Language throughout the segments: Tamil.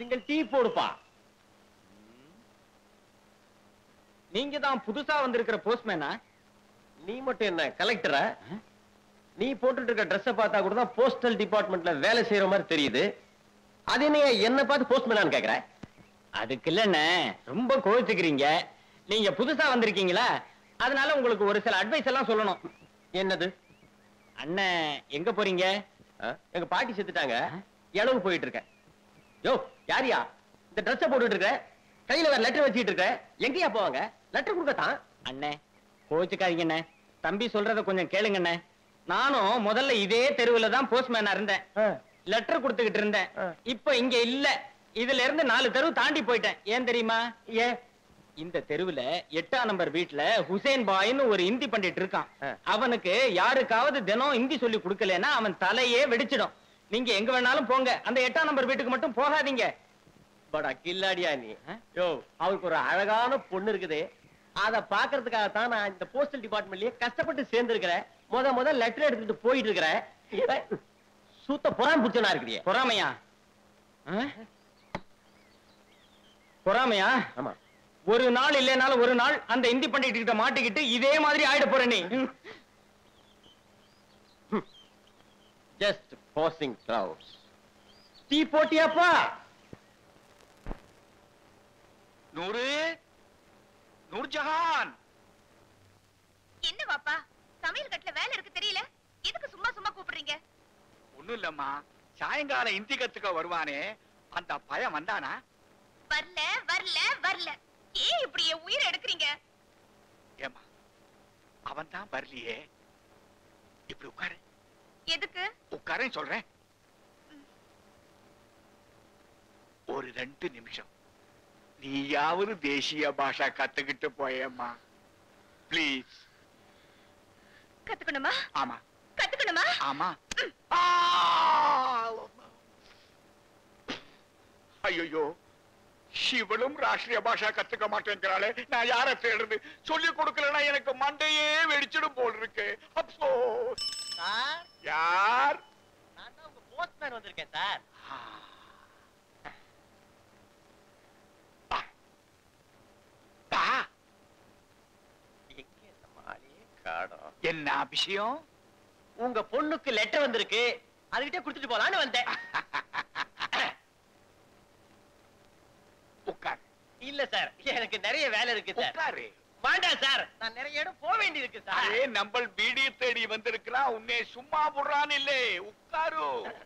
சிங்கிள் டீ போடுப்பா நீங்க தான் புதுசா வந்திருக்கிற போஸ்ட்மேனா நீ மட்டும் என்ன கலெக்டரா நீ போட்டுட்டு இருக்க ட்ரெஸ்ஸை பார்த்தா கூட தான் போஸ்டல் டிபார்ட்மெண்ட்ல வேலை செய்யற மாதிரி தெரியுது அது என்ன என்ன பார்த்து போஸ்ட்மேனான்னு கேக்குற அதுக்கு இல்லண்ணே ரொம்ப கோவிச்சுக்கிறீங்க நீங்க புதுசா வந்திருக்கீங்களா அதனால உங்களுக்கு ஒரு சில அட்வைஸ் எல்லாம் சொல்லணும் என்னது அண்ணன் எங்க போறீங்க ஆ? எங்க பாட்டி செத்துட்டாங்க இளவு போயிட்டு இருக்கேன் யோ யாரியா இந்த ட்ரெஸ்ஸை போட்டுட்டு இருக்க கையில வேற லெட்டர் வச்சுட்டு இருக்க எங்கயா போவாங்க லெட்டர் கொடுக்கத்தான் அண்ணே கோச்சுக்காதீங்கண்ணே தம்பி சொல்றத கொஞ்சம் கேளுங்கண்ணே நானும் முதல்ல இதே தெருவுல தான் போஸ்ட்மேனா இருந்தேன் லெட்டர் கொடுத்துக்கிட்டு இருந்தேன் ஆ. இப்ப இங்க இல்ல இதுல இருந்து நாலு தெருவு தாண்டி போயிட்டேன் ஏன் தெரியுமா ஏன் இந்த தெருவுல எட்டாம் நம்பர் வீட்ல ஹுசேன் பாய்னு ஒரு இந்தி பண்டிட் இருக்கான் ஆ. அவனுக்கு யாருக்காவது தினம் இந்தி சொல்லி கொடுக்கலன்னா அவன் தலையே வெடிச்சிடும் நீங்க எங்க வேணாலும் போங்க அந்த எட்டாம் நம்பர் வீட்டுக்கு மட்டும் போகாதீங்க படா கில்லாடியா நீ ஆ? யோ அவருக்கு ஒரு அழகான பொண்ணு இருக்குது அத பாக்குறதுக்காக தான் நான் இந்த போஸ்டல் டிபார்ட்மெண்ட்லயே கஷ்டப்பட்டு சேர்ந்திருக்கிறேன் முத முத லெட்டர் எடுத்துட்டு போயிட்டு இருக்கிறேன் இவன் சுத்த புறான் புச்சனா இருக்கிறியே பொறாமையா ஆ? பொறாமையா ஆமா ஒரு நாள் இல்லைனாலும் ஒரு நாள் அந்த இந்தி பண்டிட் கிட்ட மாட்டிக்கிட்டு இதே மாதிரி ஆயிட போற நீ ஜஸ்ட் பாசிங் கிளவுட்ஸ் டீ போட்டியாப்பா நூறு நூர்ஜஹான் என்ன பாப்பா சமையல் கட்டுல வேலை இருக்கு தெரியல எதுக்கு சும்மா சும்மா கூப்பிடுறீங்க ஒண்ணும் இல்லம்மா சாயங்காலம் இந்தி கத்துக்க வருவானே அந்த பயம் வந்தானா வரல வரல வரல ஏன் இப்படி என் உயிரை எடுக்கிறீங்க ஏமா அவன் தான் வரலையே இப்படி உட்காரு எதுக்கு உட்காரேன்னு சொல்றேன் ஒரு ரெண்டு நிமிஷம் நீயாவது தேசிய பாஷா கத்துக்கிட்டு போயேம்மா ப்ளீஸ் கத்துக்கணுமா ஆமா கத்துக்கணுமா ஆமா ஐயோ இவளும் ராஷ்டிரிய பாஷா கத்துக்க மாட்டேங்கிறாளே நான் யார தேடுறது சொல்லி கொடுக்கலன்னா எனக்கு மண்டையே வெடிச்சிடும் போல் இருக்கு அப்போ சார் யார் நான் தான் உங்க போஸ்ட்மேன் வந்திருக்கேன் சார் பா. பா. எங்க இந்த மாலையே காணோம் என்ன விஷயம் உங்க பொண்ணுக்கு லெட்டர் வந்திருக்கு அதுகிட்ட கொடுத்துட்டு போலான்னு வந்தேன் உட்கார் இல்ல சார் எனக்கு நிறைய வேலை இருக்கு சார் உட்காரு வேண்டாம் சார் நான் நிறைய இடம் போக வேண்டியது இருக்கு சார் அரே நம்ம வீடியோ தேடி வந்திருக்கிறான் உன்னை சும்மா புடுறான் இல்லே உட்காரு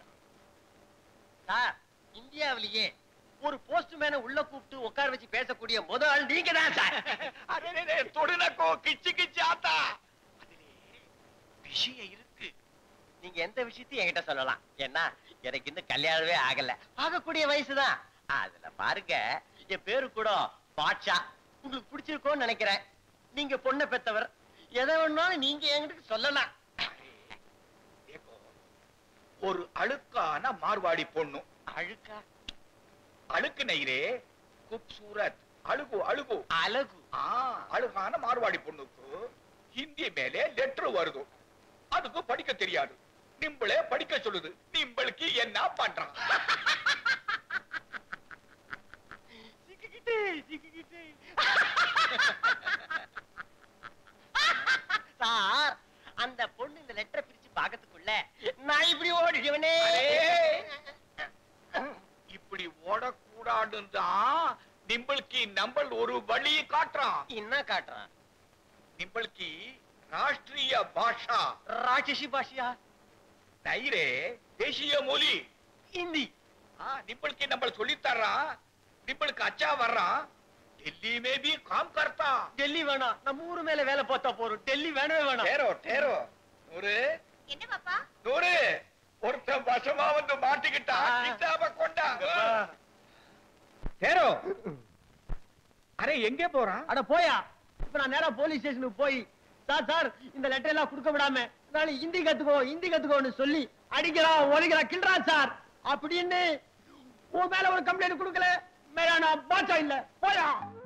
சார் இந்தியாவிலேயே ஒரு போஸ்ட்மேனை உள்ள கூப்பிட்டு உட்கார வச்சு பேசக்கூடிய முதல் ஆள் நீங்க தான் சார் அரே ரே, ரே, தொடுனக்கோ கிச்சு கிச்சு ஆத்தா அதிலே விஷயம் இருக்கு நீங்க எந்த விஷயத்தையும் என்கிட்ட சொல்லலாம் ஏன்னா எனக்கு இன்னும் கல்யாணமே ஆகல ஆகக்கூடிய வயசுதான் அதுல பாருங்க என் பேரு கூட பாட்ஷா உங்களுக்கு பிடிச்சிருக்கோன்னு நினைக்கிறேன் நீங்க பொண்ணை பெத்தவர் எதை வேணாலும் நீங்க என்கிட்ட சொல்லலாம் ஏகோ, ஒரு அழுக்கான மார்வாடி பொண்ணு அழுக்கா அழுக்கு நெய்ரே குப்சூரத் அழுகு அழுகு அழகு ஆ அழுகான மார்வாடி பொண்ணுக்கு ஹிந்தி மேலே லெட்டர் வருது அதுக்கு படிக்க தெரியாது நிம்பளே படிக்க சொல்லுது நிம்பளுக்கு என்ன பண்றான் சிக்கிக்கிட்டு, சிக்கிக்கிட்டு. சார் அந்த பொண்ணு இந்த லெட்டரை பிரிச்சு பாக்கிறதுக்குள்ள நான் இப்படி ஓடிடுவனே இப்படி ஓடக்கூடாதுன்னு தான் நிம்பளுக்கு நம்பள் ஒரு வழி காட்டுறான் என்ன காட்டுறான் நிம்பளுக்கு ராஷ்டிரிய பாஷா ராட்சசி பாஷியா நைரே தேசிய மொழி ஹிந்தி ஆ, நிம்பளுக்கு நம்ம சொல்லித்தர்றான் நிம்பளுக்கு அச்சா வர்றான் டெல்லி மே பி காம் கர்த்தா டெல்லி வேணாம் நம்ம ஊரு மேல வேலை பார்த்தா போறோம் டெல்லி வேணவே வேணாம் டேரோ டேரோ நூறு என்ன பாப்பா நூறு ஒருத்தன் வசமா வந்து மாட்டிக்கிட்டான் ஆ. கிட்டாப கொண்டா டேரோ அரே எங்க போறான் அட போயா இப்ப நான் நேரா போலீஸ் ஸ்டேஷனுக்கு போய் சார் சார் இந்த லெட்டர் எல்லாம் கொடுக்க விடாம நான் ஹிந்தி கத்துக்கோ ஹிந்தி கத்துக்கோன்னு சொல்லி அடிக்கிறான் ஒலிக்கிறான் கிள்றான் சார் அப்படின்னு உன் மேல ஒரு கம்ப்ளைண்ட் கொடுக்கல மேல நான் பாச்சா இல்ல போயா